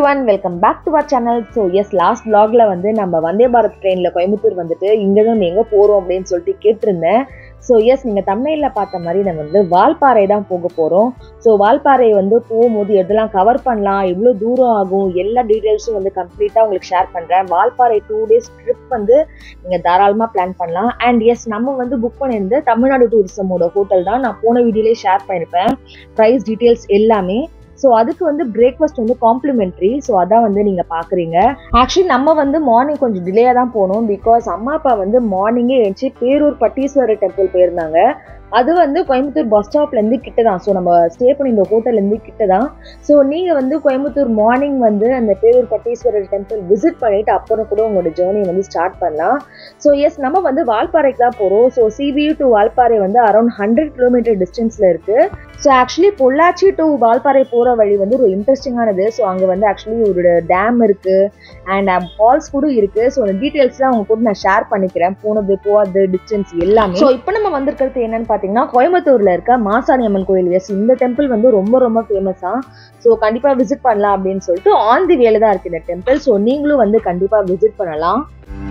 one welcome back to our channel so yes last vlogல வந்து நம்ம வந்தே பாரத் ட்ரெயினில் கோயம்புத்தூர் வந்துட்டு இங்கே தான் எங்கே போகிறோம் அப்படின்னு சொல்லிட்டு கேட்டிருந்தேன் ஸோ எஸ் நீங்கள் தமிழில் பார்த்த மாதிரி நம்ம வந்து வால்பாறை தான் போக போகிறோம் ஸோ வால்பாறை வந்து போகும்போது எதெல்லாம் கவர் பண்ணலாம் எவ்வளோ தூரம் ஆகும் எல்லா டீட்டெயில்ஸும் வந்து கம்ப்ளீட்டாக உங்களுக்கு ஷேர் பண்ணுறேன் வால்பாறை டூ டேஸ் ட்ரிப் வந்து நீங்கள் தாராளமாக பிளான் பண்ணலாம் அண்ட் எஸ் நம்ம வந்து புக் பண்ணியிருந்த தமிழ்நாடு டூரிசமோட ஹோட்டல் தான் நான் போன வீடியோலேயே ஷேர் பண்ணியிருப்பேன் ப்ரைஸ் டீட்டெயில்ஸ் எல்லாமே ஸோ அதுக்கு வந்து பிரேக்ஃபாஸ்ட் வந்து காம்ப்ளிமெண்ட்ரி ஸோ அதான் வந்து நீங்கள் பார்க்குறீங்க ஆக்சுவலி நம்ம வந்து மார்னிங் கொஞ்சம் டிலேயாக தான் போனோம் பிகாஸ் அம்மா அப்பா வந்து மார்னிங்கே எழுந்துச்சு பேரூர் பட்டீஸ்வரர் டெம்பிள் போயிருந்தாங்க அது வந்து கோயம்புத்தூர் பஸ் ஸ்டாப்லேருந்து கிட்ட தான் ஸோ நம்ம ஸ்டே பண்ணியிருந்த ஹோட்டல்லேருந்து கிட்ட தான் ஸோ நீங்கள் வந்து கோயம்புத்தூர் மார்னிங் வந்து அந்த பேரூர் பட்டீஸ்வரர் டெம்பிள் விசிட் பண்ணிவிட்டு அப்புறம் கூட உங்களோட ஜேர்னி வந்து ஸ்டார்ட் பண்ணலாம் ஸோ எஸ் நம்ம வந்து வால்பாறைக்கு தான் போகிறோம் ஸோ சிபியூ டு வால்பாறை வந்து அரௌண்ட் ஹண்ட்ரட் கிலோமீட்டர் டிஸ்டன்ஸில் இருக்குது so actually Pollachi to Valparai போகிற வழி வந்து ஒரு இன்ட்ரெஸ்டிங்கானது ஸோ அங்கே வந்து ஆக்சுவலி ஒரு டேம் இருக்குது அண்ட் ஃபால்ஸ் கூட இருக்குது ஸோ அந்த டீட்டெயில்ஸ்லாம் அவங்க கூட நான் ஷேர் பண்ணிக்கிறேன் போனது போகாது டிஸ்டன்ஸ் எல்லாமே ஸோ இப்போ நம்ம வந்திருக்கிறது என்னன்னு பார்த்தீங்கன்னா கோயம்புத்தூரில் இருக்க மாசாணி அம்மன் கோயில் எஸ் இந்த டெம்பிள் வந்து ரொம்ப ரொம்ப ஃபேமஸாக ஸோ கண்டிப்பாக விசிட் பண்ணலாம் அப்படின்னு சொல்லிட்டு ஆன் தி வேல தான் இருக்குது இந்த டெம்பிள் ஸோ நீங்களும் வந்து கண்டிப்பாக விசிட் பண்ணலாம்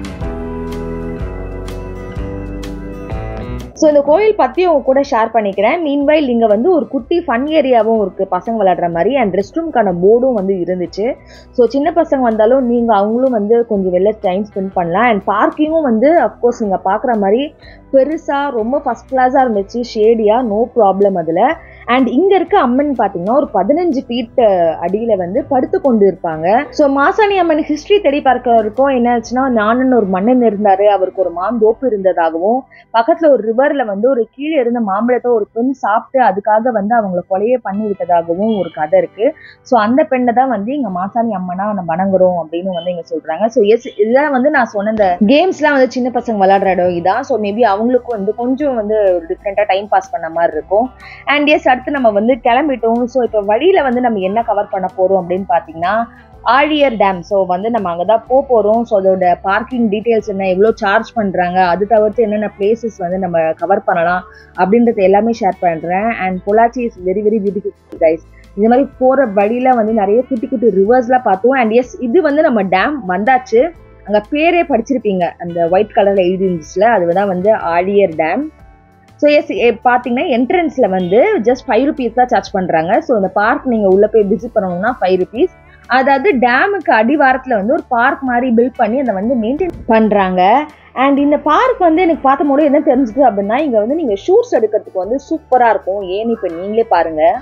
ஸோ இந்த கோயில் பற்றி உங்க கூட ஷேர் பண்ணிக்கிறேன் மீன்வைல் இங்கே வந்து ஒரு குட்டி ஃபன் ஏரியாவும் இருக்குது பசங்க விளையாடுற மாதிரி அண்ட் ரெஸ்ட் ரூம்க்கான போர்டும் வந்து இருந்துச்சு ஸோ சின்ன பசங்க வந்தாலும் நீங்கள் அவங்களும் வந்து கொஞ்சம் வெளில டைம் ஸ்பெண்ட் பண்ணலாம் அண்ட் பார்க்கிங்கும் வந்து அஃப்கோர்ஸ் நீங்கள் பார்க்குற மாதிரி பெருசாக ரொம்ப ஃபஸ்ட் கிளாஸாக இருந்துச்சு ஷேடியாக நோ ப்ராப்ளம் அதில் அண்ட் இங்கே இருக்க அம்மன் பார்த்தீங்கன்னா ஒரு பதினஞ்சு ஃபீட் அடியில் வந்து படுத்து கொண்டு இருப்பாங்க ஸோ மாசாணி அம்மன் ஹிஸ்ட்ரி தேடி பார்க்கறதுக்கும் என்ன ஆச்சுன்னா ஞானன் ஒரு மன்னன் இருந்தார் அவருக்கு ஒரு மாந்தோப்பு இருந்ததாகவும் பக்கத்தில் ஒரு ரிவரில் வந்து ஒரு கீழே இருந்த மாம்பழத்தை ஒரு பெண் சாப்பிட்டு அதுக்காக வந்து அவங்கள கொலையே பண்ணி விட்டதாகவும் ஒரு கதை இருக்கு ஸோ அந்த பெண்ணை தான் வந்து இங்கே மாசாணி அம்மனா நம்ம வணங்குறோம் அப்படின்னு வந்து இங்கே சொல்றாங்க ஸோ எஸ் இதெல்லாம் வந்து நான் சொன்ன இந்த கேம்ஸ்லாம் வந்து சின்ன பசங்க விளையாடுற இடம் இதான் ஸோ மேபி அவங்களுக்கும் வந்து கொஞ்சம் வந்து ஒரு டிஃப்ரெண்ட்டாக டைம் பாஸ் பண்ண மாதிரி இருக்கும் அண்ட் எஸ் அடுத்து நம்ம வந்து கிளம்பிட்டோம் ஸோ இப்போ வழியில வந்து நம்ம என்ன கவர் பண்ண போறோம் அப்படின்னு பார்த்தீங்கன்னா ஆழியர் டேம் ஸோ வந்து நம்ம அங்கே தான் போக போகிறோம் ஸோ அதோட பார்க்கிங் டீட்டெயில்ஸ் என்ன எவ்வளோ சார்ஜ் பண்ணுறாங்க அது தவிர்த்து என்னென்ன பிளேசஸ் வந்து நம்ம கவர் பண்ணலாம் அப்படின்றது எல்லாமே ஷேர் பண்ணுறேன் and Pollachi is very very beautiful guys இந்த மாதிரி போகிற வழியில் வந்து நிறைய குட்டி குட்டி ரிவர்ஸ்லாம் பார்த்தோம் அண்ட் எஸ் இது வந்து நம்ம டேம் வந்தாச்சு அங்கே பேரே படிச்சிருப்பீங்க அந்த ஒயிட் கலரில் எழுதி இருந்துச்சுல அதுதான் வந்து ஆழியர் டேம் ஸோ எஸ் பார்த்தீங்கன்னா என்ட்ரன்ஸில் வந்து ஜஸ்ட் ஃபைவ் ருபீஸ் தான் சார்ஜ் பண்ணுறாங்க ஸோ அந்த பார்க் நீங்கள் உள்ளே போய் விசிட் பண்ணணும்னா ஃபைவ் ருபீஸ் அதாவது டேமுக்கு அடிவாரத்தில் வந்து ஒரு பார்க் மாதிரி பில்ட் பண்ணி அதை வந்து மெயின்டைன் பண்ணுறாங்க அண்ட் இந்த பார்க் வந்து எனக்கு பார்த்த போது என்ன தெரிஞ்சுது அப்படின்னா இங்கே வந்து நீங்கள் ஷூட்ஸ் எடுக்கிறதுக்கு வந்து சூப்பராக இருக்கும் ஏன்னு இப்போ நீங்களே பாருங்கள்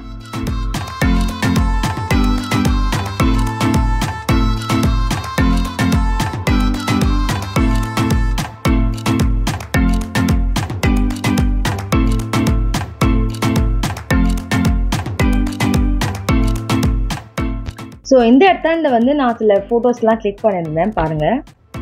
ஸோ இந்த இடத்துல வந்து நான் சில ஃபோட்டோஸ்லாம் கிளிக் பண்ணியிருந்தேன் பாருங்கள்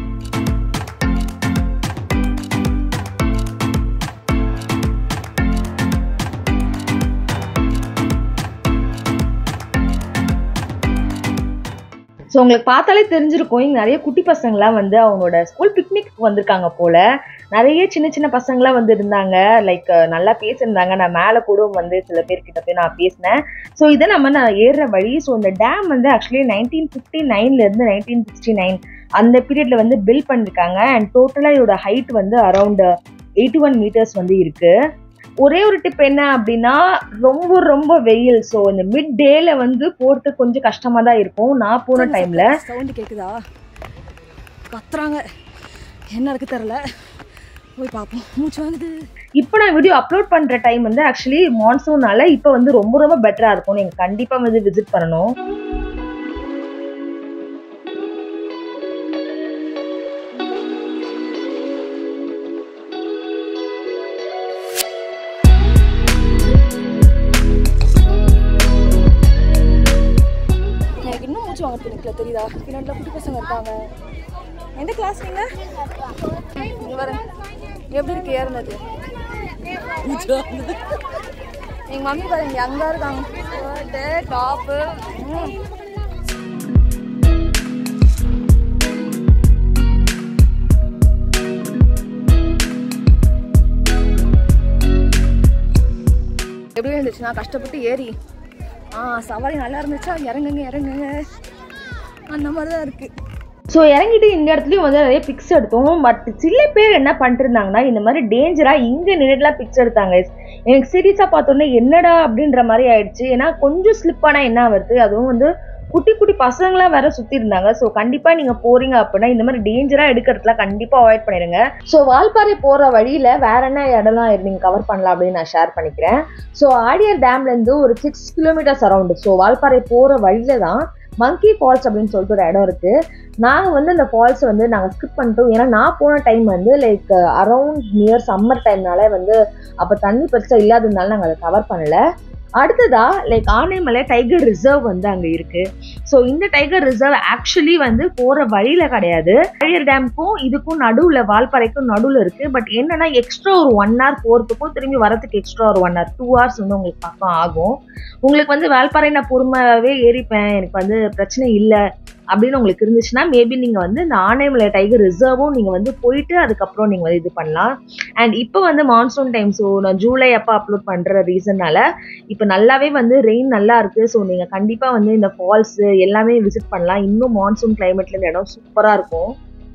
ஸோ உங்களுக்கு பார்த்தாலே தெரிஞ்சிருக்கும் இங்கே நிறைய குட்டி பசங்களாம் வந்து அவங்களோட ஸ்கூல் பிக்னிக் வந்திருக்காங்க போல நிறைய சின்ன சின்ன பசங்களாம் வந்து இருந்தாங்க லைக் நல்லா பேசியிருந்தாங்க நான் மேலே கூட வந்து சில பேர்கிட்ட போய் நான் பேசினேன் ஸோ இதை நம்ம நான் ஏறுற வழி ஸோ இந்த டேம் வந்து ஆக்சுவலி நைன்டீன் ஃபிஃப்டி நைன்லேருந்து நைன்டீன் சிக்ஸ்டி நைன் அந்த பீரியட்ல வந்து பில்ட் பண்ணியிருக்காங்க அண்ட் டோட்டலாக இதோட ஹைட் வந்து அரௌண்ட் எயிட்டி ஒன் மீட்டர்ஸ் வந்து இருக்குது ஒரே ஒரு டிப் என்ன அப்படின்னா ரொம்ப ரொம்ப வெயில் ஸோ இந்த மிட் டேல வந்து போறது கொஞ்சம் கஷ்டமா தான் இருக்கும் நான் போன டைம்ல சவுண்டு கேட்குதா கத்துறாங்க என்ன இருக்கு தெரில போய் பார்ப்போம் மூச்சு வாங்குது இப்போ நான் வீடியோ அப்லோட் பண்ற டைம் வந்து ஆக்சுவலி மான்சூன்னால இப்போ வந்து ரொம்ப ரொம்ப பெட்டரா இருக்கும் நீங்க கண்டிப்பா வந்து விசிட் பண்ணணும் எனக்கு இன்னும் மூச்சு வாங்குறது நிற்கல தெரியுதா பின்னாடில குட்டி பசங்க இருக்காங்க எந்த கிளாஸ் நீங்க இங்க வரேன் எப்படி இருக்கு ஏறினது எங்க மம்மி பாருங்க அங்க இருக்காங்க ஷர்ட்டு டாப்பு எப்படி இருந்துச்சுன்னா கஷ்டப்பட்டு ஏறி ஆ சவாரி நல்லா இருந்துச்சா இறங்குங்க இறங்குங்க அந்த மாதிரி தான் இருக்கு ஸோ இறங்கிட்டு இந்த இடத்துலையும் வந்து நிறைய பிக்ஸ் எடுத்தோம் பட் சில பேர் என்ன பண்ணிட்டு இருந்தாங்கன்னா இந்த மாதிரி டேஞ்சராக இங்கே நின்றுலாம் பிக்ஸ் எடுத்தாங்க எனக்கு சீரியஸாக பார்த்தோன்னே என்னடா அப்படின்ற மாதிரி ஆயிடுச்சு ஏன்னா கொஞ்சம் ஸ்லிப் ஆனால் என்ன வருது அதுவும் வந்து குட்டி குட்டி பசங்களாம் வேற சுற்றி இருந்தாங்க ஸோ கண்டிப்பாக நீங்கள் போறீங்க அப்படின்னா இந்த மாதிரி டேஞ்சராக எடுக்கிறதுலாம் கண்டிப்பாக அவாய்ட் பண்ணிடுங்க ஸோ வால்பாறை போகிற வழியில் வேற என்ன இடம்லாம் நீங்கள் கவர் பண்ணலாம் அப்படின்னு நான் ஷேர் பண்ணிக்கிறேன் ஸோ ஆடியர் டேம்லேருந்து ஒரு six kilometres around so Valparai போகிற வழியில தான் மங்கி ஃபால்ஸ் அப்படின்னு சொல்லிட்டு ஒரு இடம் இருக்கு நாங்கள் வந்து அந்த ஃபால்ஸ் வந்து நாங்கள் ஸ்கிப் பண்ணிட்டோம் ஏன்னா நான் போன டைம் வந்து லைக் அரௌண்ட் நியர் சம்மர் டைம்னால வந்து அப்போ தண்ணி பெருசாக இல்லாததுனால நாங்கள் அதை கவர் பண்ணல அடுத்ததா லைக் ஆனைமலை டைகர் ரிசர்வ் வந்து அங்கே இருக்கு ஸோ இந்த டைகர் ரிசர்வ் ஆக்சுவலி வந்து போகிற வழியில கிடையாது ஆழியர் டேமுக்கும் இதுக்கும் நடுவில் வால்பாறைக்கும் நடுவில் இருக்கு பட் என்னன்னா எக்ஸ்ட்ரா ஒரு ஒன் ஹவர் போகிறதுக்கும் திரும்பி வரதுக்கு எக்ஸ்ட்ரா ஒரு ஒன் ஹவர் டூ ஹவர்ஸ் வந்து உங்களுக்கு பக்கம் ஆகும் உங்களுக்கு வந்து வால்பாறை நான் பொறுமையாகவே ஏறிப்பேன் எனக்கு வந்து பிரச்சனை இல்லை அப்படின்னு உங்களுக்கு இருந்துச்சுன்னா மேபி நீங்கள் வந்து இந்த ஆனைமலை டைகர் ரிசர்வும் நீங்கள் வந்து போயிட்டு அதுக்கப்புறம் நீங்கள் வந்து இது பண்ணலாம் அண்ட் இப்போ வந்து மான்சூன் டைம் ஸோ நான் ஜூலை அப்போ அப்லோட் பண்ணுற ரீசன்னால இப்போ நல்லாவே வந்து ரெயின் நல்லா இருக்குது ஸோ நீங்கள் கண்டிப்பாக வந்து இந்த ஃபால்ஸு எல்லாமே விசிட் பண்ணலாம் இன்னும் மான்சூன் கிளைமேட்ல இந்த இடம் சூப்பராக இருக்கும்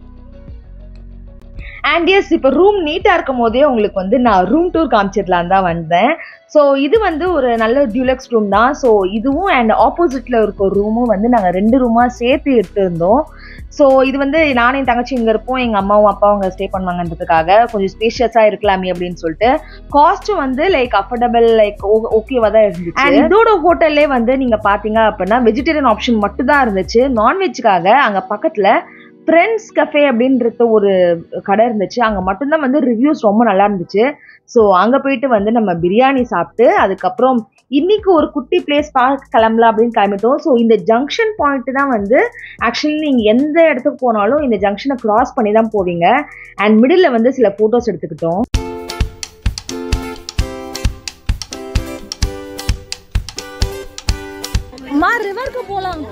அண்ட் எஸ் இப்போ ரூம் நீட்டாக இருக்கும் போதே உங்களுக்கு வந்து நான் ரூம் டூர் காமிச்சிடலாம் தான் வந்தேன் ஸோ இது வந்து ஒரு நல்ல டியூலக்ஸ் ரூம் தான் ஸோ இதுவும் அண்ட் ஆப்போசிட்டில் இருக்க ரூமும் வந்து நாங்கள் ரெண்டு ரூமாக சேர்த்து எடுத்திருந்தோம் ஸோ இது வந்து நானும் என் தங்கச்சி இங்கே இருப்போம் எங்கள் அம்மாவும் அப்பாவும் அங்கே ஸ்டே பண்ணுவாங்கன்றதுக்காக கொஞ்சம் ஸ்பேஷியஸாக இருக்கலாமே அப்படின்னு சொல்லிட்டு காஸ்ட்டும் வந்து லைக் அஃபோர்டபுள் லைக் ஓகேவாக தான் இருந்துச்சு அண்ட் இதோட ஹோட்டல்லே வந்து நீங்கள் பார்த்தீங்க அப்படின்னா வெஜிடேரியன் ஆப்ஷன் மட்டும் தான் இருந்துச்சு நான்வெஜ்ஜுக்காக அங்கே பக்கத்தில் ஃப்ரெண்ட்ஸ் கஃபே அப்படின்றது ஒரு கடை இருந்துச்சு அங்கே மட்டும்தான் வந்து ரிவ்யூஸ் ரொம்ப நல்லா இருந்துச்சு ஸோ அங்கே போயிட்டு வந்து நம்ம பிரியாணி சாப்பிட்டு அதுக்கப்புறம் இன்னைக்கு ஒரு குட்டி பிளேஸ் பார்க்க கிளம்பலாம் அப்படின்னு கிளம்பிட்டோம் ஸோ இந்த ஜங்ஷன் பாயிண்ட் தான் வந்து ஆக்சுவலி நீங்கள் எந்த இடத்துக்கு போனாலும் இந்த ஜங்ஷனை கிராஸ் பண்ணி தான் போவீங்க அண்ட் மிடில் வந்து சில ஃபோட்டோஸ் எடுத்துக்கிட்டோம் மா ரிவருக்கு போலாம்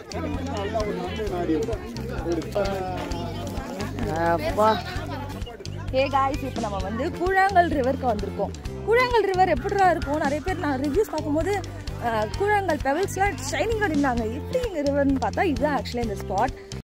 அப்பா ஹே காய்ஸ் இப்போ நம்ம வந்து கூழாங்கல் ரிவருக்கு வந்திருக்கோம் கூழாங்கல் ரிவர் எப்படிடா இருக்கும் நிறைய பேர் நான் ரிவ்யூஸ் பார்க்கும்போது அஹ், கூழாங்கல் பெவல்ஸ்லாம் ஷைனிங்காக இருந்தாங்க எப்படி இங்கே ரிவர்னு பார்த்தா இதுதான் ஆக்சுவலி இந்த ஸ்பாட்